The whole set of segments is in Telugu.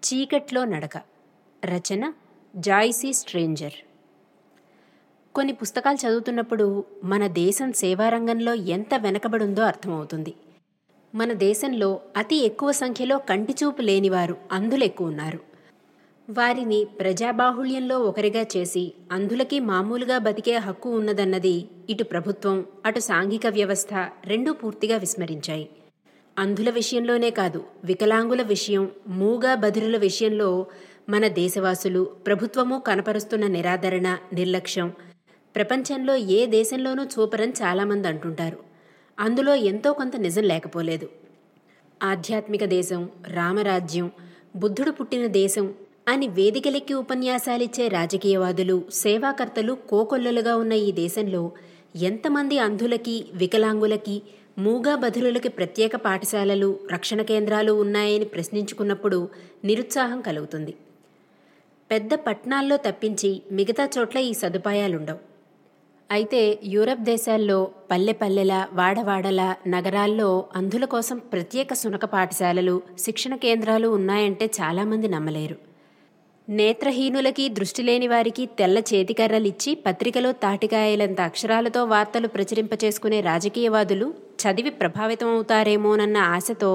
చీకట్లో నడక రచన జాయ్సీ స్ట్రేంజర్ కొన్ని పుస్తకాలు చదువుతున్నప్పుడు మన దేశం సేవారంగంలో ఎంత వెనకబడుందో అర్థమవుతుంది మన దేశంలో అతి ఎక్కువ సంఖ్యలో కంటిచూపు లేనివారు అంధులు ఎక్కువ ఉన్నారు వారిని ప్రజాబాహుళ్యంలో ఒకరిగా చేసి అంధులకి మామూలుగా బతికే హక్కు ఉన్నదన్నది ఇటు ప్రభుత్వం అటు సాంఘిక వ్యవస్థ రెండూ పూర్తిగా విస్మరించాయి అంధుల విషయంలోనే కాదు వికలాంగుల విషయం మూగా బధిరుల విషయంలో మన దేశవాసులు ప్రభుత్వము కనపరుస్తున్న నిరాదరణ నిర్లక్ష్యం ప్రపంచంలో ఏ దేశంలోనూ చూపరని చాలామంది అంటుంటారు అందులో ఎంతో కొంత నిజం లేకపోలేదు ఆధ్యాత్మిక దేశం రామరాజ్యం బుద్ధుడు పుట్టిన దేశం అని వేదికలెక్కి ఉపన్యాసాలిచ్చే రాజకీయవాదులు సేవాకర్తలు కోకొల్లలుగా ఉన్న ఈ దేశంలో ఎంతమంది అంధులకి వికలాంగులకి మూగా బధిరులకి ప్రత్యేక పాఠశాలలు రక్షణ కేంద్రాలు ఉన్నాయని ప్రశ్నించుకున్నప్పుడు నిరుత్సాహం కలుగుతుంది పెద్ద పట్టణాల్లో తప్పించి మిగతా చోట్ల ఈ సదుపాయాలుండవు అయితే యూరప్ దేశాల్లో పల్లె పల్లెల వాడవాడల నగరాల్లో అంధుల కోసం ప్రత్యేక సునక పాఠశాలలు శిక్షణ కేంద్రాలు ఉన్నాయంటే చాలామంది నమ్మలేరు నేత్రహీనులకి దృష్టి లేని వారికి తెల్ల చేతికర్రలిచ్చి పత్రికలో తాటికాయలంత అక్షరాలతో వార్తలు ప్రచురింపచేసుకునే రాజకీయవాదులు చదివి ప్రభావితమవుతారేమోనన్న ఆశతో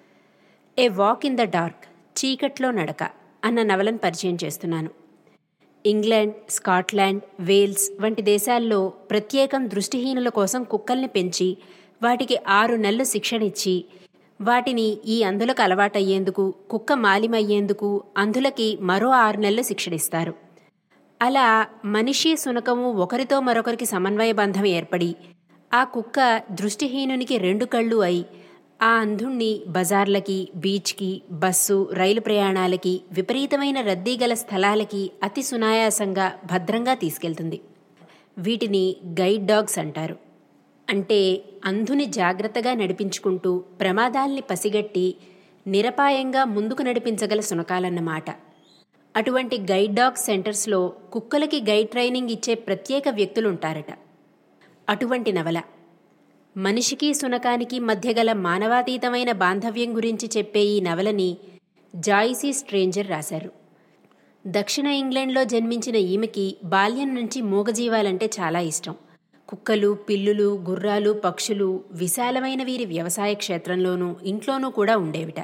a walk in the dark చీకట్లో నడక అన్న నవలను పరిచయం చేస్తున్నాను ఇంగ్లాండ్ స్కాట్లాండ్ వేల్స్ వంటి దేశాల్లో ప్రత్యేకం దృష్టిహీనుల కోసం కుక్కల్ని పెంచి వాటికి ఆరు నెలలు శిక్షణ ఇచ్చి వాటిని ఈ అంధులకు అలవాటయ్యేందుకు కుక్క మాలిమయ్యేందుకు అంధులకి మరో ఆరు నెలలు శిక్షణిస్తారు అలా మనిషి సునకము ఒకరితో మరొకరికి సమన్వయ బంధం ఏర్పడి ఆ కుక్క దృష్టిహీనునికి రెండు కళ్ళు అయి ఆ అంధుణ్ణి బజార్లకి బీచ్కి బస్సు రైలు ప్రయాణాలకి విపరీతమైన రద్దీ గల స్థలాలకి అతి సునాయాసంగా భద్రంగా తీసుకెళ్తుంది వీటిని గైడ్ డాగ్స్ అంటారు అంటే అంధుని జాగ్రత్తగా నడిపించుకుంటూ ప్రమాదాల్ని పసిగట్టి నిరపాయంగా ముందుకు నడిపించగల సునకాలన్నమాట అటువంటి గైడ్ డాగ్ సెంటర్స్లో కుక్కలకి గైడ్ ట్రైనింగ్ ఇచ్చే ప్రత్యేక వ్యక్తులుంటారట అటువంటి నవల మనిషికి సునకానికి మధ్య గల మానవాతీతమైన బాంధవ్యం గురించి చెప్పే ఈ నవలని జాయిసీ స్ట్రేంజర్ రాశారు దక్షిణ ఇంగ్లాండ్లో జన్మించిన ఈమెకి బాల్యం నుంచి మూగజీవాలంటే చాలా ఇష్టం కుక్కలు పిల్లులు గుర్రాలు పక్షులు విశాలమైన వీరి వ్యవసాయ క్షేత్రంలోనూ ఇంట్లోనూ కూడా ఉండేవిట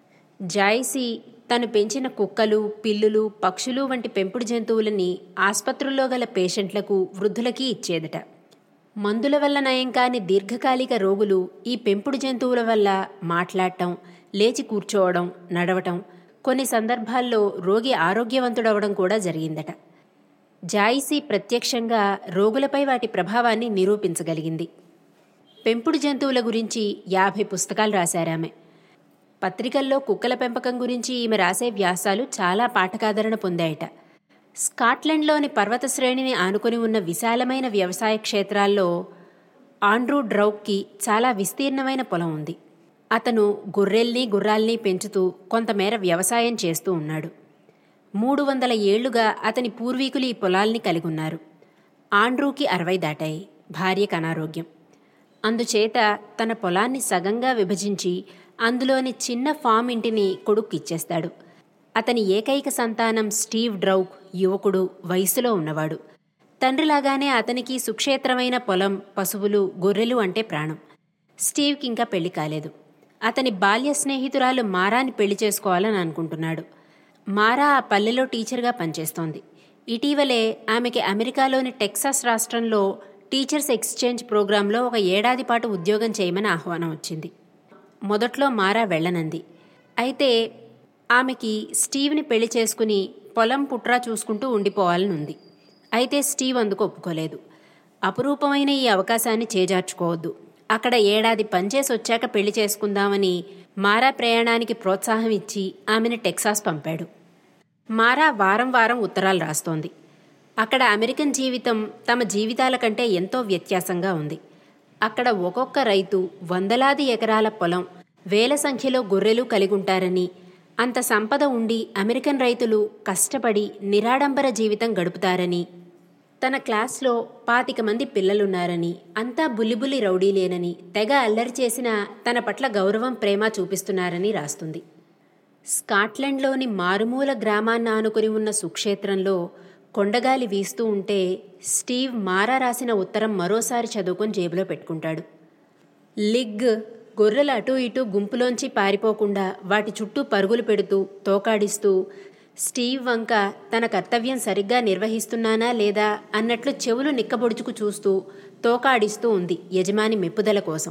జాయిసీ తను పెంచిన కుక్కలు పిల్లులు పక్షులు వంటి పెంపుడు జంతువులని ఆసుపత్రుల్లో గల పేషెంట్లకు వృద్ధులకి ఇచ్చేదట మందుల వల్ల నయం కాని దీర్ఘకాలిక రోగులు ఈ పెంపుడు జంతువుల వల్ల మాట్లాడటం లేచి కూర్చోవడం నడవటం కొన్ని సందర్భాల్లో రోగి ఆరోగ్యవంతుడవడం కూడా జరిగిందట జాయిసీ ప్రత్యక్షంగా రోగులపై వాటి ప్రభావాన్ని నిరూపించగలిగింది పెంపుడు జంతువుల గురించి యాభై పుస్తకాలు రాశారామె పత్రికల్లో కుక్కల పెంపకం గురించి ఈమె రాసే వ్యాసాలు చాలా పాఠకాదరణ పొందాయట స్కాట్లాండ్లోని పర్వత శ్రేణిని ఆనుకొని ఉన్న విశాలమైన వ్యవసాయ క్షేత్రాల్లో ఆండ్రూ డ్రౌక్కి చాలా విస్తీర్ణమైన పొలం ఉంది అతను గొర్రెల్ని గుర్రాల్ని పెంచుతూ కొంతమేర వ్యవసాయం చేస్తూ ఉన్నాడు మూడు వందల ఏళ్లుగా అతని పూర్వీకులు ఈ పొలాల్ని కలిగి ఉన్నారు ఆండ్రూకి అరవై దాటాయి భార్యకు అనారోగ్యం అందుచేత తన పొలాన్ని సగంగా విభజించి అందులోని చిన్న ఫామ్ ఇంటిని కొడుక్కి ఇచ్చేస్తాడు అతని ఏకైక సంతానం స్టీవ్ డ్రౌక్ యువకుడు వయసులో ఉన్నవాడు తండ్రిలాగానే అతనికి సుక్షేత్రమైన పొలం పశువులు గొర్రెలు అంటే ప్రాణం స్టీవ్కి ఇంకా పెళ్లి కాలేదు అతని బాల్య స్నేహితురాలు మారాని పెళ్లి చేసుకోవాలని అనుకుంటున్నాడు మారా ఆ పల్లెలో టీచర్గా పనిచేస్తోంది ఇటీవలే ఆమెకి అమెరికాలోని టెక్సాస్ రాష్ట్రంలో టీచర్స్ ఎక్స్చేంజ్ ప్రోగ్రాంలో ఒక ఏడాది పాటు ఉద్యోగం చేయమని ఆహ్వానం వచ్చింది మొదట్లో మారా వెళ్ళనంది అయితే ఆమెకి స్టీవ్ని పెళ్లి చేసుకుని పొలం పుట్రా చూసుకుంటూ ఉండిపోవాలని ఉంది అయితే స్టీవ్ అందుకు ఒప్పుకోలేదు అపురూపమైన ఈ అవకాశాన్ని చేజార్చుకోవద్దు అక్కడ ఏడాది పనిచేసి వచ్చాక పెళ్లి చేసుకుందామని మారా ప్రయాణానికి ప్రోత్సాహం ఇచ్చి ఆమెను టెక్సాస్ పంపాడు మారా వారం వారం ఉత్తరాలు రాస్తోంది అక్కడ అమెరికన్ జీవితం తమ జీవితాల కంటే ఎంతో వ్యత్యాసంగా ఉంది అక్కడ ఒక్కొక్క రైతు వందలాది ఎకరాల పొలం వేల సంఖ్యలో గొర్రెలు కలిగి ఉంటారని అంత సంపద ఉండి అమెరికన్ రైతులు కష్టపడి నిరాడంబర జీవితం గడుపుతారని తన క్లాస్లో పాతిక మంది పిల్లలున్నారని అంతా బుల్లిబుల్లి రౌడీలేనని తెగ అల్లరి చేసిన తన పట్ల గౌరవం ప్రేమ చూపిస్తున్నారని రాస్తుంది స్కాట్లాండ్లోని మారుమూల గ్రామాన్ని ఆనుకుని ఉన్న సుక్షేత్రంలో కొండగాలి వీస్తూ ఉంటే స్టీవ్ మారా రాసిన ఉత్తరం మరోసారి చదువుకొని జేబులో పెట్టుకుంటాడు లిగ్ గొర్రెలు అటూ ఇటూ గుంపులోంచి పారిపోకుండా వాటి చుట్టూ పరుగులు పెడుతూ తోకాడిస్తూ స్టీవ్ వంక తన కర్తవ్యం సరిగ్గా నిర్వహిస్తున్నానా లేదా అన్నట్లు చెవులు నిక్కబొడుచుకు చూస్తూ తోకాడిస్తూ ఉంది యజమాని మెప్పుదల కోసం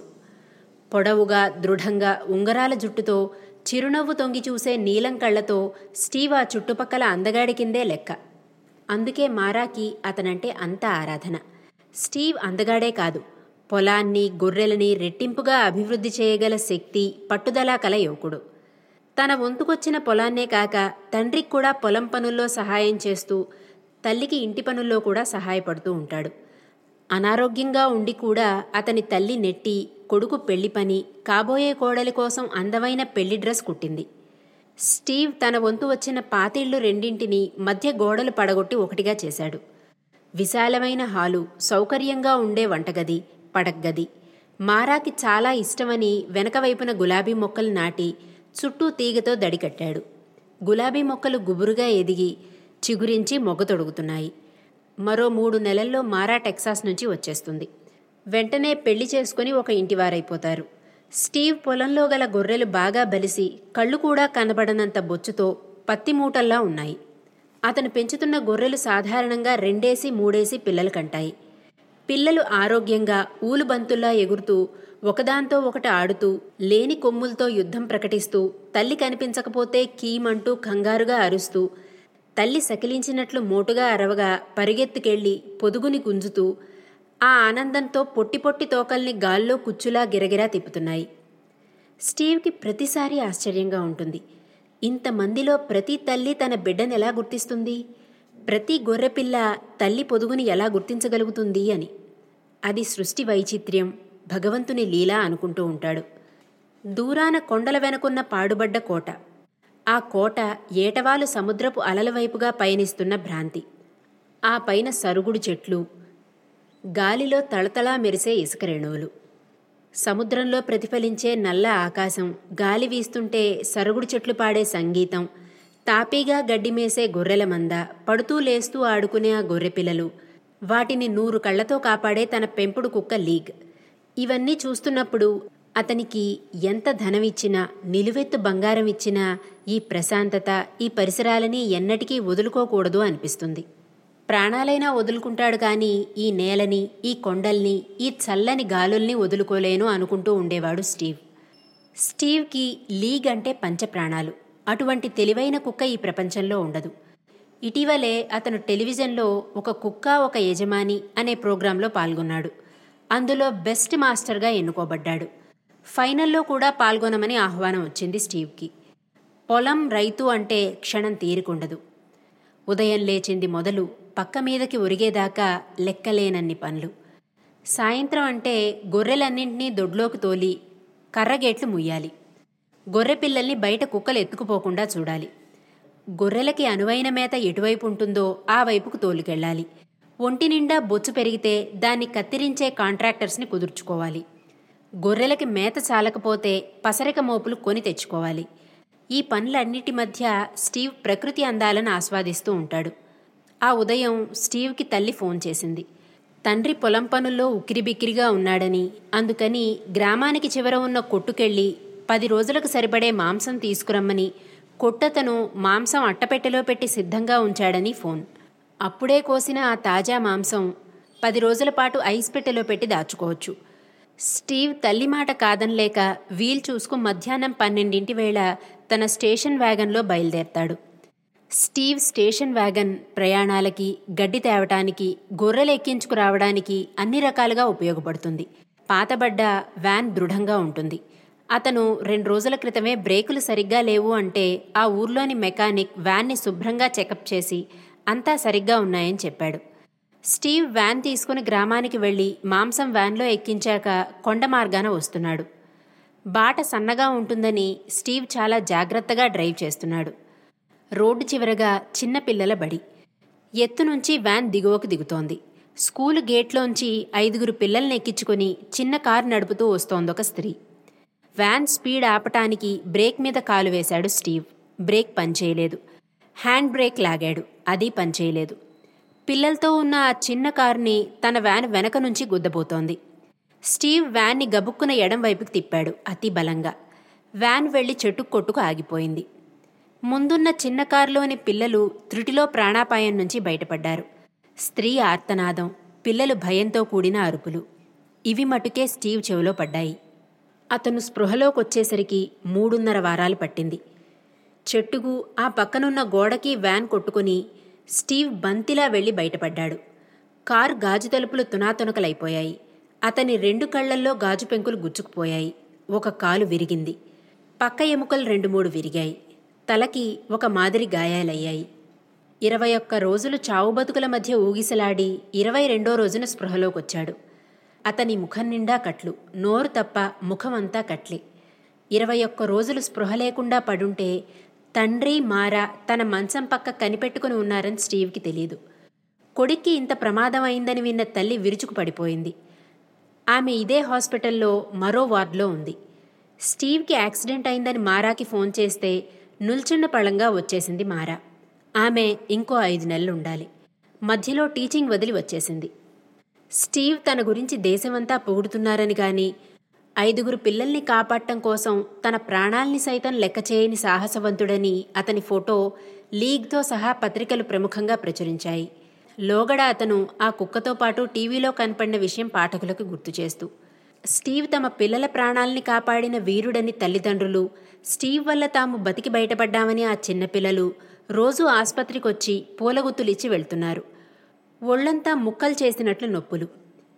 పొడవుగా దృఢంగా ఉంగరాల జుట్టుతో చిరునవ్వు తొంగి చూసే నీలం కళ్ళతో స్టీవ్ ఆ చుట్టుపక్కల అందగాడి కిందే లెక్క అందుకే మారాకి అతనంటే అంత ఆరాధన స్టీవ్ అందగాడే కాదు పొలాన్ని గొర్రెలని రెట్టింపుగా అభివృద్ధి చేయగల శక్తి పట్టుదల కల యువకుడు తన వంతుకొచ్చిన పొలాన్నే కాక తండ్రికి కూడా పొలం పనుల్లో సహాయం చేస్తూ తల్లికి ఇంటి పనుల్లో కూడా సహాయపడుతూ ఉంటాడు అనారోగ్యంగా ఉండి కూడా అతని తల్లి నెట్టి కొడుకు పెళ్లి పని కాబోయే కోడలి కోసం అందమైన పెళ్లి డ్రెస్ కుట్టింది స్టీవ్ తన వంతు వచ్చిన పాతిళ్లు రెండింటిని మధ్య గోడలు పడగొట్టి ఒకటిగా చేశాడు విశాలమైన హాలు సౌకర్యంగా ఉండే వంటగది పడగ్గది మారాకి చాలా ఇష్టమని వెనక వైపున గులాబీ మొక్కలు నాటి చుట్టూ తీగతో దడికట్టాడు గులాబీ మొక్కలు గుబురుగా ఎదిగి చిగురించి మొగ్గ తొడుగుతున్నాయి మరో మూడు నెలల్లో మారా టెక్సాస్ నుంచి వచ్చేస్తుంది వెంటనే పెళ్లి చేసుకుని ఒక ఇంటివారైపోతారు స్టీవ్ పొలంలో గల గొర్రెలు బాగా బలిసి కళ్ళు కూడా కనబడనంత బొచ్చుతో పత్తి మూటల్లా ఉన్నాయి అతను పెంచుతున్న గొర్రెలు సాధారణంగా రెండేసి మూడేసి పిల్లలు కంటాయి పిల్లలు ఆరోగ్యంగా ఊలుబంతుల్లా ఎగురుతూ ఒకదాంతో ఒకటి ఆడుతూ లేని కొమ్ములతో యుద్ధం ప్రకటిస్తూ తల్లి కనిపించకపోతే కీమంటూ కంగారుగా అరుస్తూ తల్లి సకిలించినట్లు మోటుగా అరవగా పరిగెత్తుకెళ్ళి పొదుగుని గుంజుతూ ఆ ఆనందంతో పొట్టి పొట్టి తోకల్ని గాల్లో కుచ్చులా గిరగిరా తిప్పుతున్నాయి స్టీవ్కి ప్రతిసారి ఆశ్చర్యంగా ఉంటుంది ఇంతమందిలో ప్రతి తల్లి తన బిడ్డను ఎలా గుర్తిస్తుంది ప్రతి గొర్రెపిల్ల తల్లి పొదుగుని ఎలా గుర్తించగలుగుతుంది అని అది సృష్టి వైచిత్ర్యం భగవంతుని లీలా అనుకుంటూ ఉంటాడు దూరాన కొండల వెనుకున్న పాడుబడ్డ కోట ఆ కోట ఏటవాలు సముద్రపు అలల వైపుగా పయనిస్తున్న భ్రాంతి ఆ పైన సరుగుడు చెట్లు గాలిలో తళతళా మెరిసే ఇసుక రేణువులు సముద్రంలో ప్రతిఫలించే నల్ల ఆకాశం గాలి వీస్తుంటే సరుగుడు చెట్లు పాడే సంగీతం తాపీగా గడ్డిమేసే గొర్రెల మంద పడుతూ లేస్తూ ఆడుకునే ఆ గొర్రె పిల్లలు వాటిని నూరు కళ్లతో కాపాడే తన పెంపుడు కుక్క లీగ్ ఇవన్నీ చూస్తున్నప్పుడు అతనికి ఎంత ధనమిచ్చినా నిలువెత్తు బంగారం ఇచ్చినా ఈ ప్రశాంతత ఈ పరిసరాలని ఎన్నటికీ వదులుకోకూడదు అనిపిస్తుంది ప్రాణాలైనా వదులుకుంటాడు కానీ ఈ నేలని ఈ కొండల్ని ఈ చల్లని గాలుల్ని వదులుకోలేను అనుకుంటూ ఉండేవాడు స్టీవ్ స్టీవ్కి లీగ్ అంటే పంచప్రాణాలు అటువంటి తెలివైన కుక్క ఈ ప్రపంచంలో ఉండదు ఇటీవలే అతను టెలివిజన్లో ఒక కుక్క ఒక యజమాని అనే ప్రోగ్రాంలో పాల్గొన్నాడు అందులో బెస్ట్ మాస్టర్గా ఎన్నుకోబడ్డాడు ఫైనల్లో కూడా పాల్గొనమని ఆహ్వానం వచ్చింది స్టీవ్కి పొలం రైతు అంటే క్షణం తీరికుండదు ఉదయం లేచింది మొదలు పక్క మీదకి ఒరిగేదాకా లెక్కలేనన్ని పనులు సాయంత్రం అంటే గొర్రెలన్నింటినీ దొడ్లోకి తోలి కర్రగేట్లు ముయ్యాలి గొర్రె పిల్లల్ని బయట కుక్కలు ఎత్తుకుపోకుండా చూడాలి గొర్రెలకి అనువైన మేత ఎటువైపు ఉంటుందో ఆ వైపుకు తోలుకెళ్ళాలి ఒంటి నిండా బొచ్చు పెరిగితే దాన్ని కత్తిరించే కాంట్రాక్టర్స్ని కుదుర్చుకోవాలి గొర్రెలకి మేత చాలకపోతే పసరిక మోపులు కొని తెచ్చుకోవాలి ఈ పనులన్నిటి మధ్య స్టీవ్ ప్రకృతి అందాలను ఆస్వాదిస్తూ ఉంటాడు ఆ ఉదయం స్టీవ్కి తల్లి ఫోన్ చేసింది తండ్రి పొలం పనుల్లో ఉక్కిరిబిక్కిరిగా ఉన్నాడని అందుకని గ్రామానికి చివర ఉన్న కొట్టుకెళ్ళి పది రోజులకు సరిపడే మాంసం తీసుకురమ్మని కొట్టతను మాంసం అట్టపెట్టెలో పెట్టి సిద్ధంగా ఉంచాడని ఫోన్ అప్పుడే కోసిన ఆ తాజా మాంసం పది రోజుల పాటు ఐస్ పెట్టెలో పెట్టి దాచుకోవచ్చు స్టీవ్ తల్లి మాట కాదనలేక వీల్ చూసుకు మధ్యాహ్నం పన్నెండింటి వేళ తన స్టేషన్ వ్యాగన్లో బయలుదేరతాడు స్టీవ్ స్టేషన్ వ్యాగన్ ప్రయాణాలకి గడ్డి తేవటానికి గొర్రెలు ఎక్కించుకురావడానికి అన్ని రకాలుగా ఉపయోగపడుతుంది పాతబడ్డ వ్యాన్ దృఢంగా ఉంటుంది అతను రెండు రోజుల క్రితమే బ్రేకులు సరిగ్గా లేవు అంటే ఆ ఊర్లోని మెకానిక్ వ్యాన్ని శుభ్రంగా చెకప్ చేసి అంతా సరిగ్గా ఉన్నాయని చెప్పాడు స్టీవ్ వ్యాన్ తీసుకుని గ్రామానికి వెళ్ళి మాంసం వ్యాన్లో ఎక్కించాక కొండ మార్గాన వస్తున్నాడు బాట సన్నగా ఉంటుందని స్టీవ్ చాలా జాగ్రత్తగా డ్రైవ్ చేస్తున్నాడు రోడ్డు చివరగా చిన్న పిల్లల బడి ఎత్తు నుంచి వ్యాన్ దిగువకు దిగుతోంది స్కూలు గేట్లోంచి ఐదుగురు పిల్లల్ని ఎక్కించుకొని చిన్న కారు నడుపుతూ వస్తోందొక స్త్రీ వ్యాన్ స్పీడ్ ఆపటానికి బ్రేక్ మీద కాలు వేశాడు స్టీవ్ బ్రేక్ పనిచేయలేదు హ్యాండ్ బ్రేక్ లాగాడు అది పనిచేయలేదు పిల్లలతో ఉన్న ఆ చిన్న కారుని తన వ్యాన్ వెనక నుంచి గుద్దబోతోంది స్టీవ్ వ్యాన్ని గబుక్కున ఎడం వైపుకి తిప్పాడు అతి బలంగా వ్యాన్ వెళ్లి చెట్టు కొట్టుకు ఆగిపోయింది ముందున్న చిన్న కారులోని పిల్లలు త్రుటిలో ప్రాణాపాయం నుంచి బయటపడ్డారు స్త్రీ ఆర్తనాదం పిల్లలు భయంతో కూడిన అరుపులు ఇవి మటుకే స్టీవ్ చెవిలో పడ్డాయి అతను స్పృహలోకొచ్చేసరికి మూడున్నర వారాలు పట్టింది చెట్టుకు ఆ పక్కనున్న గోడకి వ్యాన్ కొట్టుకుని స్టీవ్ బంతిలా వెళ్లి బయటపడ్డాడు కారు గాజు తలుపులు తునాతునకలైపోయాయి అతని రెండు కళ్లల్లో గాజు పెంకులు గుచ్చుకుపోయాయి ఒక కాలు విరిగింది పక్క ఎముకలు రెండు మూడు విరిగాయి తలకి ఒక మాదిరి గాయాలయ్యాయి ఇరవై ఒక్క రోజులు చావు బతుకుల మధ్య ఊగిసలాడి ఇరవై రెండో రోజున స్పృహలోకొచ్చాడు అతని ముఖం నిండా కట్లు నోరు తప్ప ముఖమంతా కట్లే ఇరవై ఒక్క రోజులు స్పృహ లేకుండా పడుంటే తండ్రి మారా తన మంచం పక్క కనిపెట్టుకుని ఉన్నారని స్టీవ్కి తెలియదు కొడుక్కి ఇంత ప్రమాదం అయిందని విన్న తల్లి విరుచుకు పడిపోయింది ఆమె ఇదే హాస్పిటల్లో మరో వార్డులో ఉంది స్టీవ్కి యాక్సిడెంట్ అయిందని మారాకి ఫోన్ చేస్తే నుల్చున్న పళంగా వచ్చేసింది మారా ఆమె ఇంకో ఐదు నెలలు ఉండాలి మధ్యలో టీచింగ్ వదిలి వచ్చేసింది స్టీవ్ తన గురించి దేశమంతా పొగుడుతున్నారని గాని ఐదుగురు పిల్లల్ని కాపాడటం కోసం తన ప్రాణాల్ని సైతం లెక్క చేయని సాహసవంతుడని అతని ఫోటో లీగ్తో సహా పత్రికలు ప్రముఖంగా ప్రచురించాయి లోగడ అతను ఆ కుక్కతో పాటు టీవీలో కనపడిన విషయం పాఠకులకు గుర్తు చేస్తూ స్టీవ్ తమ పిల్లల ప్రాణాల్ని కాపాడిన వీరుడని తల్లిదండ్రులు స్టీవ్ వల్ల తాము బతికి బయటపడ్డామని ఆ చిన్నపిల్లలు రోజూ ఆస్పత్రికొచ్చి పూలగుత్తులిచ్చి వెళ్తున్నారు ఒళ్లంతా ముక్కలు చేసినట్లు నొప్పులు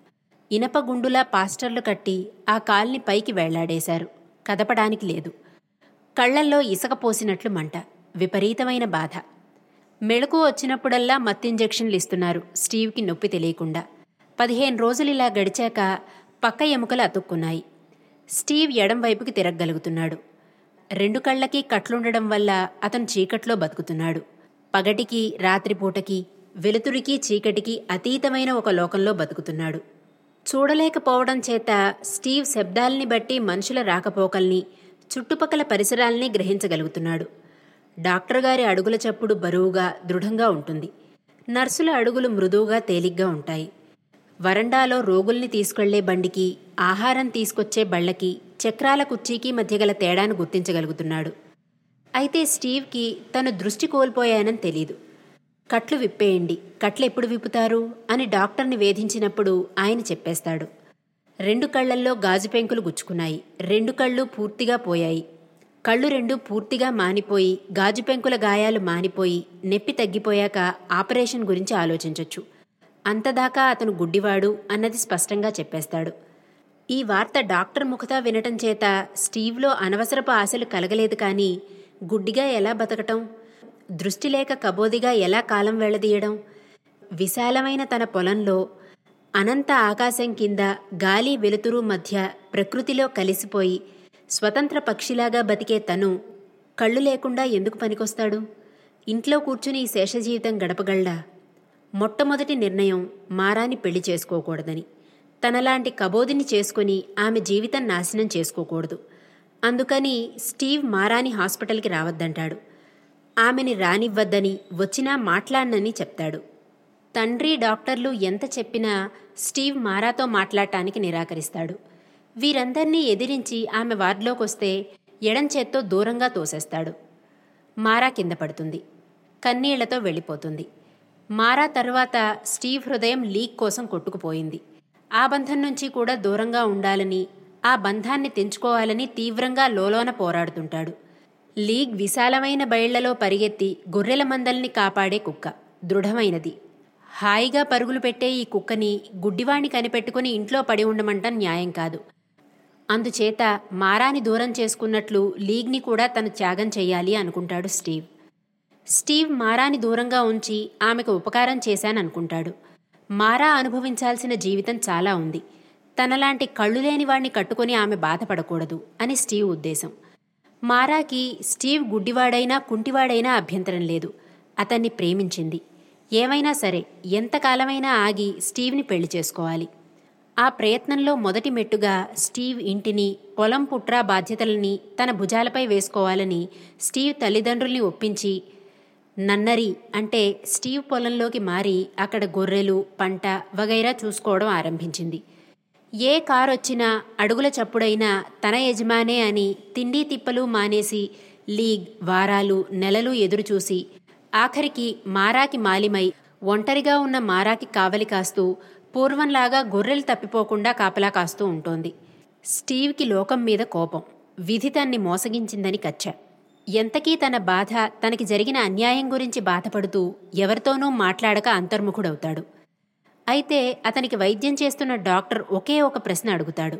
ఇనపగుండులా పాస్టర్లు కట్టి ఆ కాల్ని పైకి వేళ్లాడేశారు కదపడానికి లేదు కళ్లల్లో ఇసక పోసినట్లు మంట విపరీతమైన బాధ మెళుకు వచ్చినప్పుడల్లా మత్తింజెక్షన్లు ఇస్తున్నారు స్టీవ్కి నొప్పి తెలియకుండా పదిహేను రోజులు ఇలా గడిచాక పక్క ఎముకలు అతుక్కున్నాయి స్టీవ్ ఎడం వైపుకి తిరగగలుగుతున్నాడు రెండు కళ్ళకి కట్లుండడం వల్ల అతను చీకట్లో బతుకుతున్నాడు పగటికి రాత్రిపూటకి వెలుతురికి చీకటికి అతీతమైన ఒక లోకంలో బతుకుతున్నాడు చూడలేకపోవడం చేత స్టీవ్ శబ్దాల్ని బట్టి మనుషుల రాకపోకల్ని చుట్టుపక్కల పరిసరాల్ని గ్రహించగలుగుతున్నాడు డాక్టర్ గారి అడుగుల చప్పుడు బరువుగా దృఢంగా ఉంటుంది నర్సుల అడుగులు మృదువుగా తేలిగ్గా ఉంటాయి వరండాలో రోగుల్ని తీసుకెళ్లే బండికి ఆహారం తీసుకొచ్చే బళ్ళకి చక్రాల కుర్చీకి మధ్య గల తేడాను గుర్తించగలుగుతున్నాడు అయితే స్టీవ్కి తను దృష్టి కోల్పోయానని తెలీదు కట్లు విప్పేయండి కట్లు ఎప్పుడు విప్పుతారు అని డాక్టర్ని వేధించినప్పుడు ఆయన చెప్పేస్తాడు రెండు కళ్లల్లో గాజు పెంకులు గుచ్చుకున్నాయి రెండు కళ్ళు పూర్తిగా పోయాయి కళ్ళు రెండు పూర్తిగా మానిపోయి గాజు పెంకుల గాయాలు మానిపోయి నొప్పి తగ్గిపోయాక ఆపరేషన్ గురించి ఆలోచించొచ్చు అంతదాకా అతను గుడ్డివాడు అన్నది స్పష్టంగా చెప్పేస్తాడు ఈ వార్త డాక్టర్ ముఖతా వినటం చేత స్టీవ్లో అనవసరపు ఆశలు కలగలేదు కానీ గుడ్డిగా ఎలా బతకటం దృష్టి లేక కబోదిగా ఎలా కాలం వెళ్లదీయడం విశాలమైన తన పొలంలో అనంత ఆకాశం కింద గాలి వెలుతురు మధ్య ప్రకృతిలో కలిసిపోయి స్వతంత్ర పక్షిలాగా బతికే తను కళ్ళు లేకుండా ఎందుకు పనికొస్తాడు ఇంట్లో కూర్చుని ఈ శేష జీవితం గడపగలడా మొట్టమొదటి నిర్ణయం మారాని పెళ్లి చేసుకోకూడదని తనలాంటి కబోదిని చేసుకుని ఆమె జీవితం నాశనం చేసుకోకూడదు అందుకని స్టీవ్ మారాని హాస్పిటల్కి రావద్దంటాడు ఆమెని రానివ్వద్దని వచ్చినా మాట్లాడనని చెప్తాడు తండ్రి డాక్టర్లు ఎంత చెప్పినా స్టీవ్ మారాతో మాట్లాడటానికి నిరాకరిస్తాడు వీరందర్నీ ఎదిరించి ఆమె వార్డులోకొస్తే ఎడం చేత్తో దూరంగా తోసేస్తాడు మారా కింద పడుతుంది కన్నీళ్లతో వెళ్ళిపోతుంది మారా తరువాత స్టీవ్ హృదయం లీక్ కోసం కొట్టుకుపోయింది ఆ బంధం నుంచి కూడా దూరంగా ఉండాలని ఆ బంధాన్ని తెంచుకోవాలని తీవ్రంగా లోలోన పోరాడుతుంటాడు లీగ్ విశాలమైన బయళ్లలో పరిగెత్తి గొర్రెల మందల్ని కాపాడే కుక్క దృఢమైనది హాయిగా పరుగులు పెట్టే ఈ కుక్కని గుడ్డివాణ్ణి కనిపెట్టుకుని ఇంట్లో పడి ఉండమంటం న్యాయం కాదు అందుచేత మారాని దూరం చేసుకున్నట్లు లీగ్ని కూడా తను త్యాగం చెయ్యాలి అనుకుంటాడు స్టీవ్ స్టీవ్ మారాని దూరంగా ఉంచి ఆమెకు ఉపకారం చేశాననుకుంటాడు మారా అనుభవించాల్సిన జీవితం చాలా ఉంది తనలాంటి కళ్ళు లేని వాణ్ణి కట్టుకుని ఆమె బాధపడకూడదు అని స్టీవ్ ఉద్దేశం మారాకి స్టీవ్ గుడ్డివాడైనా కుంటివాడైనా అభ్యంతరం లేదు అతన్ని ప్రేమించింది ఏమైనా సరే ఎంతకాలమైనా ఆగి స్టీవ్ని పెళ్లి చేసుకోవాలి ఆ ప్రయత్నంలో మొదటి మెట్టుగా స్టీవ్ ఇంటిని పొలం పుట్రా బాధ్యతలని తన భుజాలపై వేసుకోవాలని స్టీవ్ తల్లిదండ్రుల్ని ఒప్పించి నన్నరి అంటే స్టీవ్ పొలంలోకి మారి అక్కడ గొర్రెలు పంట వగైరా చూసుకోవడం ఆరంభించింది ఏ కారు వచ్చినా అడుగుల చప్పుడైనా తన యజమానే అని తిండి తిప్పలు మానేసి లీగ్ వారాలు నెలలు ఎదురుచూసి ఆఖరికి మారాకి మాలిమై ఒంటరిగా ఉన్న మారాకి కావలి కాస్తూ పూర్వంలాగా గొర్రెలు తప్పిపోకుండా కాపలా కాస్తూ ఉంటోంది స్టీవ్కి లోకం మీద కోపం విధి తన్ని మోసగించిందని కచ్చ ఎంతకీ తన బాధ తనకి జరిగిన అన్యాయం గురించి బాధపడుతూ ఎవరితోనూ మాట్లాడక అంతర్ముఖుడవుతాడు అయితే అతనికి వైద్యం చేస్తున్న డాక్టర్ ఒకే ఒక ప్రశ్న అడుగుతాడు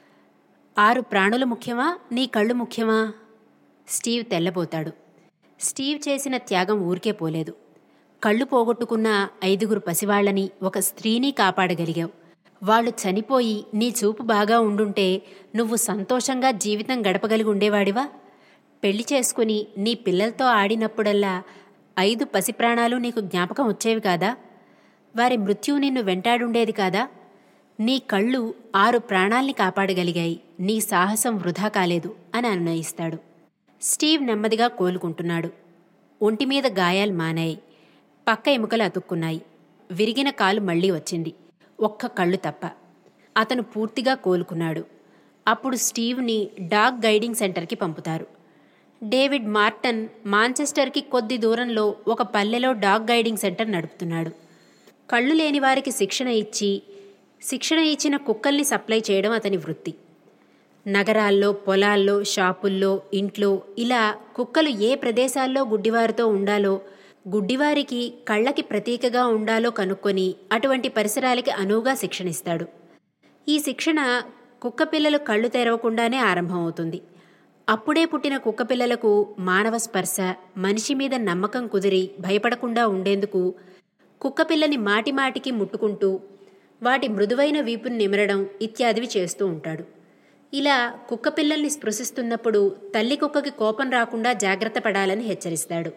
ఆరు ప్రాణులు ముఖ్యమా నీ కళ్ళు ముఖ్యమా స్టీవ్ తెల్లబోతాడు స్టీవ్ చేసిన త్యాగం ఊరికే పోలేదు కళ్ళు పోగొట్టుకున్న ఐదుగురు పసివాళ్లని ఒక స్త్రీని కాపాడగలిగావు వాళ్ళు చనిపోయి నీ చూపు బాగా ఉండుంటే నువ్వు సంతోషంగా జీవితం గడపగలిగి ఉండేవాడివా పెళ్లి చేసుకుని నీ పిల్లలతో ఆడినప్పుడల్లా ఐదు పసిప్రాణాలు నీకు జ్ఞాపకం వచ్చేవి కాదా వారి మృత్యువు నిన్ను వెంటాడుండేది కాదా నీ కళ్ళు ఆరు ప్రాణాల్ని కాపాడగలిగాయి నీ సాహసం వృధా కాలేదు అని అన్వయిస్తాడు స్టీవ్ నెమ్మదిగా కోలుకుంటున్నాడు ఒంటిమీద గాయాలు మానాయి పక్క ఎముకలు అతుక్కున్నాయి విరిగిన కాలు మళ్లీ వచ్చింది ఒక్క కళ్ళు తప్ప అతను పూర్తిగా కోలుకున్నాడు అప్పుడు స్టీవ్ని డాగ్ గైడింగ్ సెంటర్కి పంపుతారు డేవిడ్ మార్టన్ మాంచెస్టర్కి కొద్ది దూరంలో ఒక పల్లెలో డాగ్ గైడింగ్ సెంటర్ నడుపుతున్నాడు కళ్ళు లేని వారికి శిక్షణ ఇచ్చి శిక్షణ ఇచ్చిన కుక్కల్ని సప్లై చేయడం అతని వృత్తి నగరాల్లో పొలాల్లో షాపుల్లో ఇంట్లో ఇలా కుక్కలు ఏ ప్రదేశాల్లో గుడ్డివారితో ఉండాలో గుడ్డివారికి కళ్ళకి ప్రతీకగా ఉండాలో కనుక్కొని అటువంటి పరిసరాలకి అనువుగా శిక్షణిస్తాడు ఈ శిక్షణ కుక్క పిల్లలు కళ్ళు తెరవకుండానే ఆరంభమవుతుంది అప్పుడే పుట్టిన కుక్క పిల్లలకు మానవ స్పర్శ మనిషి మీద నమ్మకం కుదిరి భయపడకుండా ఉండేందుకు కుక్కపిల్లని మాటిమాటికి ముట్టుకుంటూ వాటి మృదువైన వీపుని నిమరడం ఇత్యాదివి చేస్తూ ఉంటాడు ఇలా కుక్కపిల్లల్ని స్పృశిస్తున్నప్పుడు తల్లి కుక్కకి కోపం రాకుండా జాగ్రత్త పడాలని హెచ్చరిస్తాడు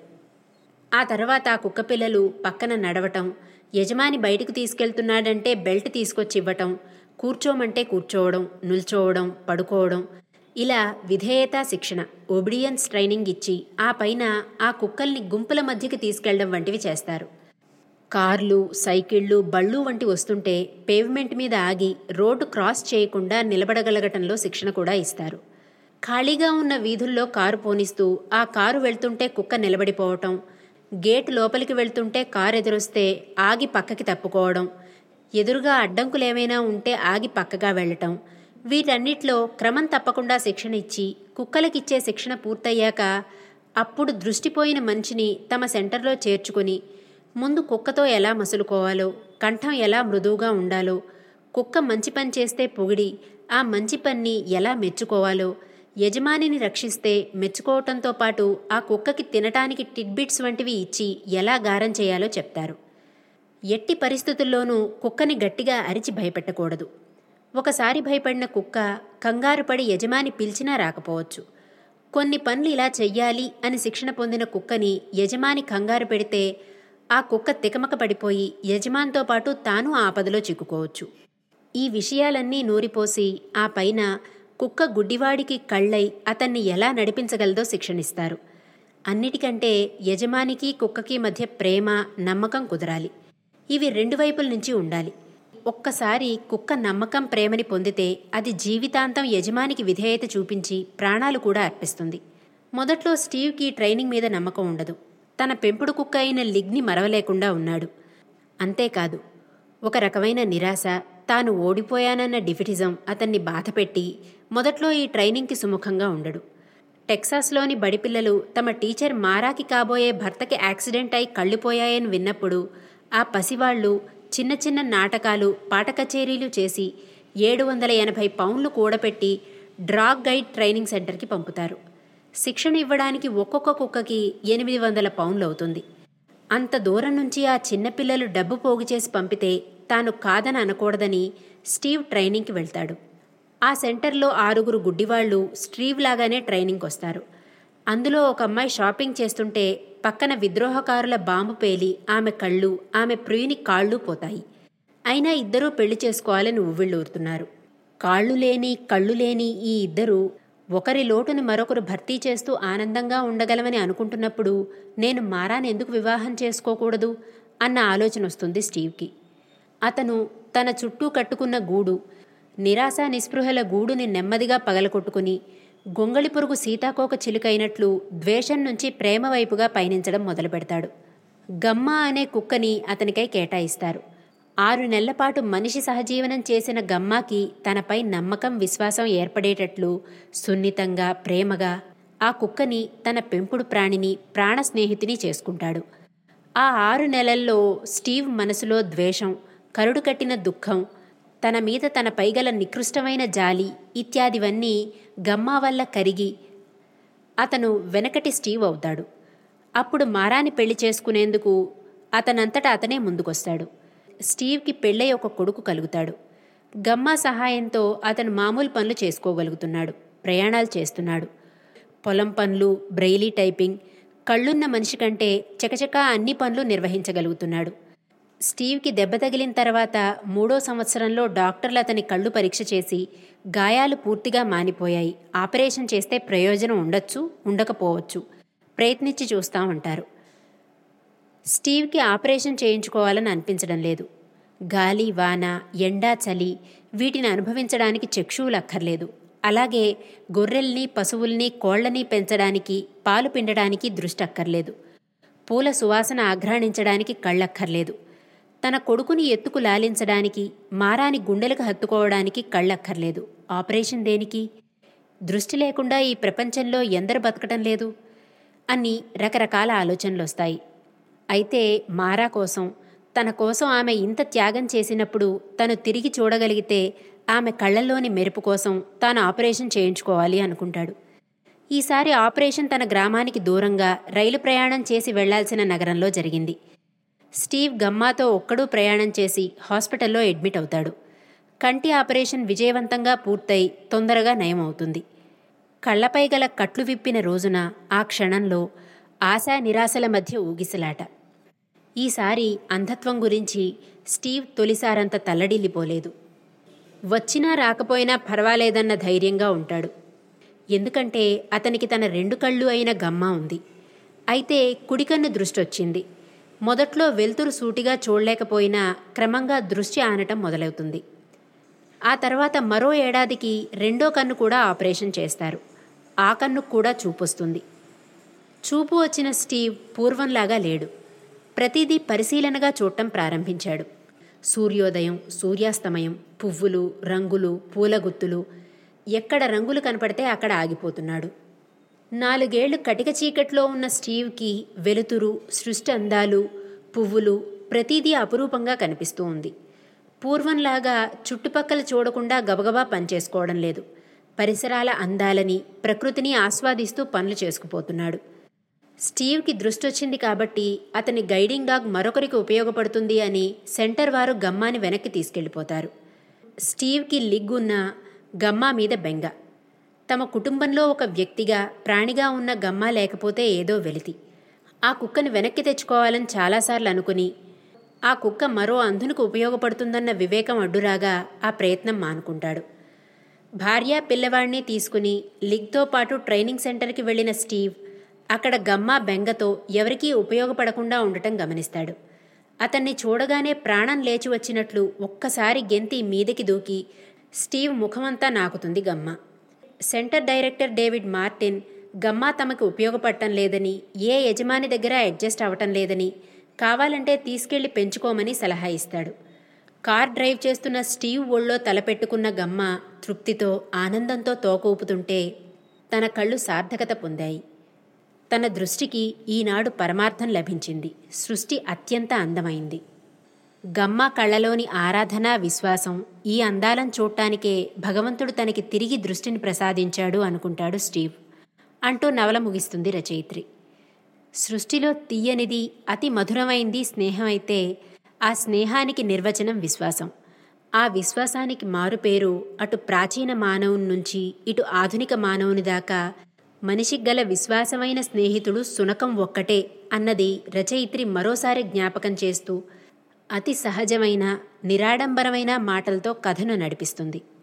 ఆ తర్వాత ఆ కుక్కపిల్లలు పక్కన నడవటం యజమాని బయటకు తీసుకెళ్తున్నాడంటే బెల్ట్ తీసుకొచ్చి ఇవ్వటం కూర్చోమంటే కూర్చోవడం నిల్చోవడం పడుకోవడం ఇలా విధేయత శిక్షణ ఒబిడియన్స్ ట్రైనింగ్ ఇచ్చి ఆ పైన ఆ కుక్కల్ని గుంపుల మధ్యకి తీసుకెళ్లడం వంటివి చేస్తారు కార్లు సైకిళ్లు బళ్ళు వంటి వస్తుంటే పేవ్మెంట్ మీద ఆగి రోడ్డు క్రాస్ చేయకుండా నిలబడగలగటంలో శిక్షణ కూడా ఇస్తారు ఖాళీగా ఉన్న వీధుల్లో కారు పోనిస్తూ ఆ కారు వెళ్తుంటే కుక్క నిలబడిపోవటం గేట్ లోపలికి వెళ్తుంటే కారు ఎదురొస్తే ఆగి పక్కకి తప్పుకోవడం ఎదురుగా అడ్డంకులేమైనా ఉంటే ఆగి పక్కగా వెళ్ళటం వీటన్నిటిలో క్రమం తప్పకుండా శిక్షణ ఇచ్చి కుక్కలకిచ్చే శిక్షణ పూర్తయ్యాక అప్పుడు దృష్టిపోయిన మనిషిని తమ సెంటర్లో చేర్చుకుని ముందు కుక్కతో ఎలా మసులుకోవాలో కంఠం ఎలా మృదువుగా ఉండాలో కుక్క మంచి పని చేస్తే పొగిడి ఆ మంచి పన్ని ఎలా మెచ్చుకోవాలో యజమానిని రక్షిస్తే మెచ్చుకోవటంతో పాటు ఆ కుక్కకి తినటానికి టిడ్బిట్స్ వంటివి ఇచ్చి ఎలా గారం చేయాలో చెప్తారు ఎట్టి పరిస్థితుల్లోనూ కుక్కని గట్టిగా అరిచి భయపెట్టకూడదు ఒకసారి భయపడిన కుక్క కంగారుపడి యజమాని పిలిచినా రాకపోవచ్చు కొన్ని పనులు ఇలా చెయ్యాలి అని శిక్షణ పొందిన కుక్కని యజమాని కంగారు పెడితే ఆ కుక్క తికమక పడిపోయి యజమానితో పాటు తాను ఆపదలో చిక్కుకోవచ్చు ఈ విషయాలన్నీ నూరిపోసి ఆ పైన కుక్క గుడ్డివాడికి కళ్ళై అతన్ని ఎలా నడిపించగలదో శిక్షణిస్తారు అన్నిటికంటే యజమానికి కుక్కకి మధ్య ప్రేమ నమ్మకం కుదరాలి ఇవి రెండు వైపుల నుంచి ఉండాలి ఒక్కసారి కుక్క నమ్మకం ప్రేమని పొందితే అది జీవితాంతం యజమానికి విధేయత చూపించి ప్రాణాలు కూడా అర్పిస్తుంది మొదట్లో స్టీవ్కి ట్రైనింగ్ మీద నమ్మకం ఉండదు తన పెంపుడు కుక్క అయిన లిగ్ని మరవలేకుండా ఉన్నాడు అంతేకాదు ఒక రకమైన నిరాశ తాను ఓడిపోయానన్న డిఫిటిజం అతన్ని బాధపెట్టి మొదట్లో ఈ ట్రైనింగ్కి సుముఖంగా ఉండడు టెక్సాస్లోని బడిపిల్లలు తమ టీచర్ మారాకి కాబోయే భర్తకి యాక్సిడెంట్ అయి కళ్ళిపోయాయని విన్నప్పుడు ఆ పసివాళ్లు చిన్న చిన్న నాటకాలు పాట కచేరీలు చేసి ఏడు వందల ఎనభై పౌండ్లు కూడపెట్టి డ్రాగ్ గైడ్ ట్రైనింగ్ సెంటర్కి పంపుతారు శిక్షణ ఇవ్వడానికి ఒక్కొక్క కుక్కకి ఎనిమిది వందల పౌండ్లు అవుతుంది అంత దూరం నుంచి ఆ చిన్నపిల్లలు డబ్బు పోగు చేసి పంపితే తాను కాదని అనకూడదని స్టీవ్ ట్రైనింగ్కి వెళ్తాడు ఆ సెంటర్లో ఆరుగురు గుడ్డివాళ్లు స్టీవ్ లాగానే ట్రైనింగ్కి వస్తారు అందులో ఒక అమ్మాయి షాపింగ్ చేస్తుంటే పక్కన విద్రోహకారుల బాంబు పేలి ఆమె కళ్ళు ఆమె ప్రియుని కాళ్ళు పోతాయి అయినా ఇద్దరూ పెళ్లి చేసుకోవాలని ఉవ్విళ్ళూరుతున్నారు కాళ్ళు లేని కళ్ళు లేని ఈ ఇద్దరూ ఒకరి లోటుని మరొకరు భర్తీ చేస్తూ ఆనందంగా ఉండగలమని అనుకుంటున్నప్పుడు నేను మారాని ఎందుకు వివాహం చేసుకోకూడదు అన్న ఆలోచన వస్తుంది స్టీవ్కి అతను తన చుట్టూ కట్టుకున్న గూడు నిరాశ నిస్పృహల గూడుని నెమ్మదిగా పగలకొట్టుకుని గొంగళి పురుగు సీతాకోక చిలుకైనట్లు ద్వేషం నుంచి ప్రేమ వైపుగా పయనించడం మొదలుపెడతాడు గమ్మ అనే కుక్కని అతనికై కేటాయిస్తారు ఆరు నెలలపాటు మనిషి సహజీవనం చేసిన గమ్మాకి తనపై నమ్మకం విశ్వాసం ఏర్పడేటట్లు సున్నితంగా ప్రేమగా ఆ కుక్కని తన పెంపుడు ప్రాణిని ప్రాణ స్నేహితుని చేసుకుంటాడు ఆ ఆరు నెలల్లో స్టీవ్ మనసులో ద్వేషం కరుడు కట్టిన దుఃఖం తన మీద తన పైగల నికృష్టమైన జాలి ఇత్యాదివన్నీ గమ్మా వల్ల కరిగి అతను వెనకటి స్టీవ్ అవుతాడు అప్పుడు మారాని పెళ్లి చేసుకునేందుకు అతనంతట అతనే ముందుకొస్తాడు స్టీవ్కి పెళ్ళై ఒక కొడుకు కలుగుతాడు గమ్మా సహాయంతో అతను మామూలు పనులు చేసుకోగలుగుతున్నాడు ప్రయాణాలు చేస్తున్నాడు పొలం పనులు బ్రెయిలీ టైపింగ్ కళ్ళున్న మనిషి కంటే చకచకా అన్ని పనులు నిర్వహించగలుగుతున్నాడు స్టీవ్కి దెబ్బ తగిలిన తర్వాత మూడో సంవత్సరంలో డాక్టర్లు అతని కళ్ళు పరీక్ష చేసి గాయాలు పూర్తిగా మానిపోయాయి ఆపరేషన్ చేస్తే ప్రయోజనం ఉండొచ్చు ఉండకపోవచ్చు ప్రయత్నించి చూస్తా ఉంటారు స్టీవ్కి ఆపరేషన్ చేయించుకోవాలని అనిపించడం లేదు గాలి వాన ఎండా చలి వీటిని అనుభవించడానికి చక్షువులు అక్కర్లేదు అలాగే గొర్రెల్ని పశువుల్ని కోళ్లని పెంచడానికి పాలు పిండడానికి దృష్టి అక్కర్లేదు పూల సువాసన ఆఘ్రాణించడానికి కళ్ళక్కర్లేదు తన కొడుకుని ఎత్తుకు లాలించడానికి మారాని గుండెలకు హత్తుకోవడానికి కళ్ళక్కర్లేదు ఆపరేషన్ దేనికి దృష్టి లేకుండా ఈ ప్రపంచంలో ఎందరు బతకటం లేదు అని రకరకాల ఆలోచనలు వస్తాయి అయితే మారా కోసం తన కోసం ఆమె ఇంత త్యాగం చేసినప్పుడు తను తిరిగి చూడగలిగితే ఆమె కళ్ళల్లోని మెరుపు కోసం తాను ఆపరేషన్ చేయించుకోవాలి అనుకుంటాడు ఈసారి ఆపరేషన్ తన గ్రామానికి దూరంగా రైలు ప్రయాణం చేసి వెళ్లాల్సిన నగరంలో జరిగింది స్టీవ్ గమ్మాతో ఒక్కడూ ప్రయాణం చేసి హాస్పిటల్లో అడ్మిట్ అవుతాడు కంటి ఆపరేషన్ విజయవంతంగా పూర్తయి తొందరగా నయమవుతుంది కళ్లపై గల కట్లు విప్పిన రోజున ఆ క్షణంలో ఆశా నిరాశల మధ్య ఊగిసలాట ఈసారి అంధత్వం గురించి స్టీవ్ తొలిసారంత తల్లడిల్లిపోలేదు వచ్చినా రాకపోయినా పర్వాలేదన్న ధైర్యంగా ఉంటాడు ఎందుకంటే అతనికి తన రెండు కళ్ళు అయిన గమ్మ ఉంది అయితే కుడికన్ను దృష్టొచ్చింది మొదట్లో వెలుతురు సూటిగా చూడలేకపోయినా క్రమంగా దృష్టి ఆనటం మొదలవుతుంది ఆ తర్వాత మరో ఏడాదికి రెండో కన్ను కూడా ఆపరేషన్ చేస్తారు ఆ కన్ను కూడా చూపొస్తుంది చూపు వచ్చిన స్టీవ్ పూర్వంలాగా లేడు ప్రతిదీ పరిశీలనగా చూడటం ప్రారంభించాడు సూర్యోదయం సూర్యాస్తమయం పువ్వులు రంగులు పూలగుత్తులు ఎక్కడ రంగులు కనపడితే అక్కడ ఆగిపోతున్నాడు నాలుగేళ్లు కటిక చీకట్లో ఉన్న స్టీవ్కి వెలుతురు సృష్టి అందాలు పువ్వులు ప్రతిదీ అపురూపంగా కనిపిస్తూ ఉంది పూర్వంలాగా చుట్టుపక్కల చూడకుండా గబగబా పనిచేసుకోవడం లేదు పరిసరాల అందాలని ప్రకృతిని ఆస్వాదిస్తూ పనులు చేసుకుపోతున్నాడు స్టీవ్కి దృష్టొచ్చింది కాబట్టి అతని గైడింగ్ డాగ్ మరొకరికి ఉపయోగపడుతుంది అని సెంటర్ వారు గమ్మాని వెనక్కి తీసుకెళ్లిపోతారు స్టీవ్కి లిగ్గున్న గమ్మా మీద బెంగ తమ కుటుంబంలో ఒక వ్యక్తిగా ప్రాణిగా ఉన్న గమ్మ లేకపోతే ఏదో వెలితి ఆ కుక్కను వెనక్కి తెచ్చుకోవాలని చాలాసార్లు అనుకుని ఆ కుక్క మరో అంధునికి ఉపయోగపడుతుందన్న వివేకం అడ్డురాగా ఆ ప్రయత్నం మానుకుంటాడు భార్య పిల్లవాడిని తీసుకుని లిగ్తో పాటు ట్రైనింగ్ సెంటర్కి వెళ్లిన స్టీవ్ అక్కడ గమ్మ బెంగతో ఎవరికీ ఉపయోగపడకుండా ఉండటం గమనిస్తాడు అతన్ని చూడగానే ప్రాణం లేచి వచ్చినట్లు ఒక్కసారి గెంతి మీదకి దూకి స్టీవ్ ముఖమంతా నాకుతుంది గమ్మ సెంటర్ డైరెక్టర్ డేవిడ్ మార్టిన్ గమ్మ తమకు ఉపయోగపడటం లేదని ఏ యజమాని దగ్గర అడ్జస్ట్ అవ్వటం లేదని కావాలంటే తీసుకెళ్లి పెంచుకోమని సలహా ఇస్తాడు కార్ డ్రైవ్ చేస్తున్న స్టీవ్ ఒళ్ళో తలపెట్టుకున్న గమ్మ తృప్తితో ఆనందంతో తోక ఊపుతుంటే తన కళ్ళు సార్థకత పొందాయి తన దృష్టికి ఈనాడు పరమార్థం లభించింది సృష్టి అత్యంత అందమైంది గమ్మ కళ్ళలోని ఆరాధన విశ్వాసం ఈ అందాలను చూడటానికే భగవంతుడు తనకి తిరిగి దృష్టిని ప్రసాదించాడు అనుకుంటాడు స్టీవ్ అంటూ నవల ముగిస్తుంది రచయిత్రి సృష్టిలో తీయనిది అతి మధురమైంది స్నేహం అయితే ఆ స్నేహానికి నిర్వచనం విశ్వాసం ఆ విశ్వాసానికి మారుపేరు అటు ప్రాచీన మానవుని నుంచి ఇటు ఆధునిక మానవుని దాకా మనిషికి గల విశ్వాసమైన స్నేహితుడు సునకం ఒక్కటే అన్నది రచయిత్రి మరోసారి జ్ఞాపకం చేస్తూ అతి సహజమైన నిరాడంబరమైన మాటలతో కథను నడిపిస్తుంది